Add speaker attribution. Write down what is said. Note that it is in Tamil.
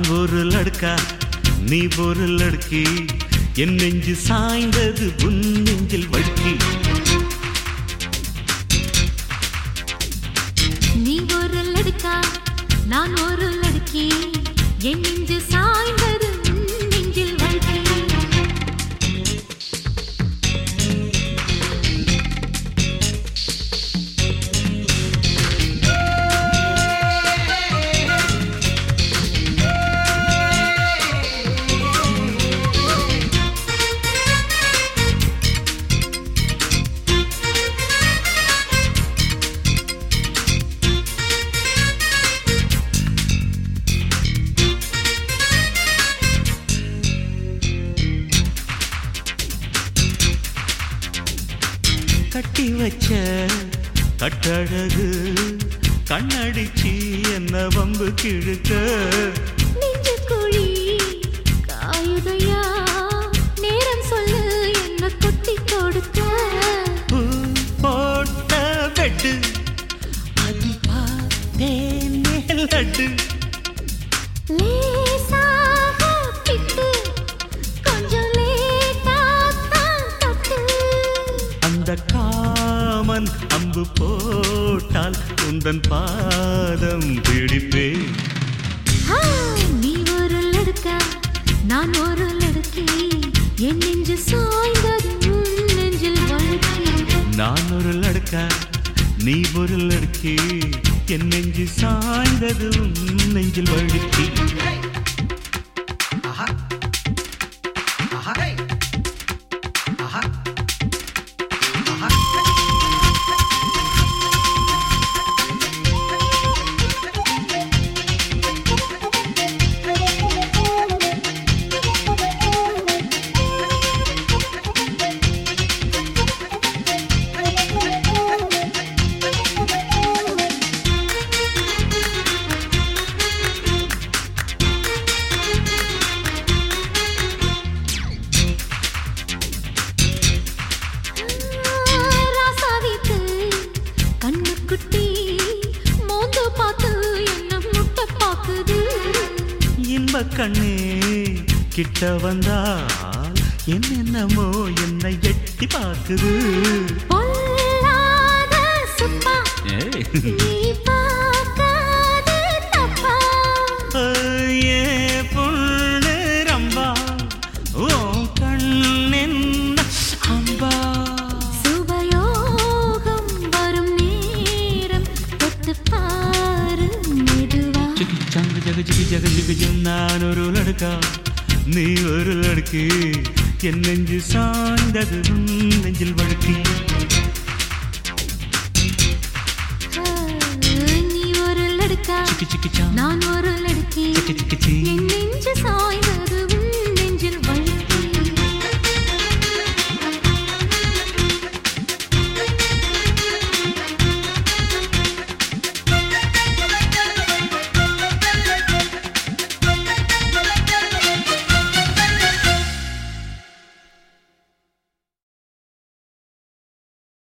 Speaker 1: நான் ஒரு லடுக்கா நீ ஒரு லடுக்கி என் நெஞ்சு சாய்ந்தது உன் நெஞ்சில் வழுக்கி
Speaker 2: நீ ஒரு லடுக்கா நான் ஒரு லடுக்கி என் நெஞ்சு சாய்ந்தது உன் நெஞ்சில் வழுக்கி
Speaker 1: கட்டி வச்ச கட்டழகு கண்ணடிச்சு என்ன வம்பு கிழக்க
Speaker 2: நெஞ்சு குழி காயுதையா நேரம் சொல்லு என்ன கொட்டி கொடுக்க
Speaker 1: பூ போட்ட பெட்டு அது பார்த்தேன் லட்டு
Speaker 2: லேசாக பிட்டு கொஞ்சம் லேட்டா தான் தட்டு
Speaker 1: அந்த காமன் அம்பு போட்டால் உந்தன் பாதம் பிடிப்பேன்
Speaker 2: ஆ, நீ ஒரு லடுக்கா நான் ஒரு லடுக்கி என் நெஞ்சு சாய்ந்தது உன் நெஞ்சில் வழுக்கி
Speaker 1: நான் ஒரு லடுக்கா நீ ஒரு லடுக்கி என் நெஞ்சு சாய்ந்தது உன் நெஞ்சில் வழுக்கி
Speaker 2: ராசாவிக்கு கண்ணுக்குட்டி மோந்து பார்த்து என்ன முட்டை பாக்குது
Speaker 1: இன்ப கண்ணே கிட்ட வந்தால் என்னென்னமோ என்னை எட்டி பார்க்குது
Speaker 2: பொல்லாத சுப்பா
Speaker 1: ஏய்.
Speaker 2: நீ பார்க்காத தப்பா
Speaker 1: ஏ பொண்ணு ரம்பா ஓ கண்ணென்ன அம்பா
Speaker 2: சுபயோகம் வரும் நேரம் தொட்டு பாரு மெதுவா
Speaker 1: சிக்கி சங்கு ஜக ஜிகி ஜக ஜிகி ஜிம் நான் ஒரு லடுக்கா நீ ஒரு லடுக்கு என் நெஞ்சு சாய்ந்தது உன் நெஞ்சில் வழுக்கி
Speaker 2: ஆ, நீ ஒரு லடுக்கா
Speaker 1: சிக்கி சிக்கி சாங்
Speaker 2: நான் ஒரு லடுக்கி
Speaker 1: சிக்கி சிக்கி சீ
Speaker 2: என் நெஞ்சு சாய்